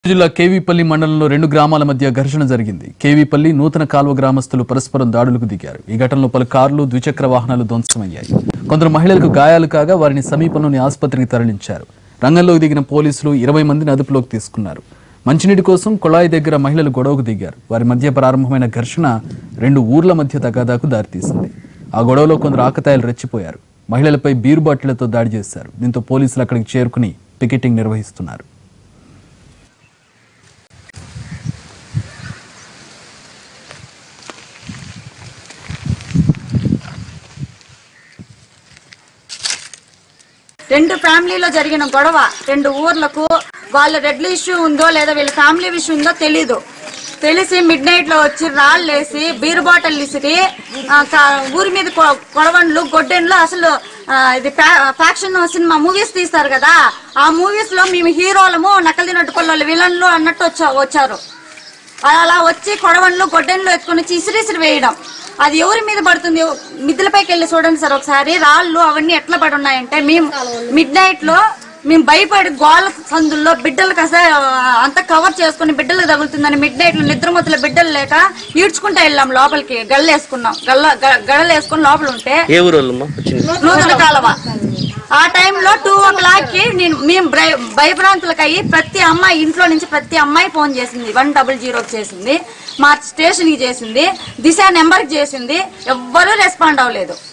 జిల్లా కేవీపల్లి మండలంలో రెండు గ్రామాల మధ్య ఘర్షణ జరిగింది కేవీపల్లి నూతన కాల్వ గ్రామస్తులు పరస్పరం దాడులకు దిగారు ఈ ఘటనలో పలు కార్లు ద్విచక్ర వాహనాలు ధ్వంసమయ్యాయి కొందరు మహిళలకు గాయాలు కాగా వారిని సమీపంలోని ఆసుపత్రికి తరలించారు రంగంలోకి దిగిన పోలీసులు ఇరవై మందిని అదుపులోకి తీసుకున్నారు మంచినీటి కోసం కుళాయి దగ్గర మహిళలు గొడవకు దిగారు వారి మధ్య ప్రారంభమైన ఘర్షణ రెండు ఊర్ల మధ్య తగాదాకు దారితీసింది ఆ గొడవలో కొందరు ఆకతాయిలు రెచ్చిపోయారు మహిళలపై బీరు బాటిళ్లతో దాడి చేశారు దీంతో పోలీసులు అక్కడికి చేరుకుని పికెటింగ్ నిర్వహిస్తున్నారు రెండు ఫ్యామిలీలో జరిగిన గొడవ రెండు ఊర్లకు వాళ్ళ రెడ్ల ఇష్యూ ఉందో లేదా వీళ్ళ ఫ్యామిలీ ఇష్యూ ఉందో తెలీదు తెలిసి మిడ్ నైట్ లో వచ్చి రాళ్ళు వేసి బీర్ బాటిల్ ఇసిరి ఆ, కా- ఊరి మీద కొ- కొడవన్లు గొడ్డెన్లు అసలు ఆ, ఇది ఫ్యాక్షన్ సినిమా మూవీస్ తీస్తారు కదా ఆ మూవీస్ లో మేము హీరోలము నకలు తినట్టుకోళ్ళు విలన్లు అన్నట్టు వచ్చా వచ్చారు అలా వచ్చి కొడవన్లు గొడ్డెన్లు ఎత్తుకొని వచ్చి ఇసిరి ఇసిరి వేయడం అది ఎవరి మీద పడుతుంది మిద్దెలపైకి వెళ్ళి చూడండి సార్ ఒకసారి రాళ్ళు అవన్నీ ఎట్లా పడి ఉన్నాయంటే మేము మిడ్ నైట్ లో మేము భయపడి గోళ్ళ సందుల్లో బిడ్డలకు అసలు అంత కవర్ చేసుకుని బిడ్డలకు తగులుతుందని మిడ్ నైట్ లో నిద్రమొత్తుల బిడ్డలు లేక ఈడ్చుకుంటా వెళ్ళాం లోపలికి గళ్ళు వేసుకున్నాం గల్ల గడలు వేసుకుని లోపల ఉంటే ఏ ఊరు వాళ్ళమ్మా వచ్చింది నూతన కాలువ ఆ టైంలో టూ ఓ క్లాక్ కి నేను మేము భయ- భయభ్రాంతులకు అయ్యి ప్రతి అమ్మాయి ఇంట్లో నుంచి ప్రతి అమ్మాయి ఫోన్ చేసింది వన్ డబుల్ జీరోకి చేసింది మా స్టేషన్ కి చేసింది దిశ నెంబర్ కి చేసింది ఎవ్వరూ రెస్పాండ్ అవ్వలేదు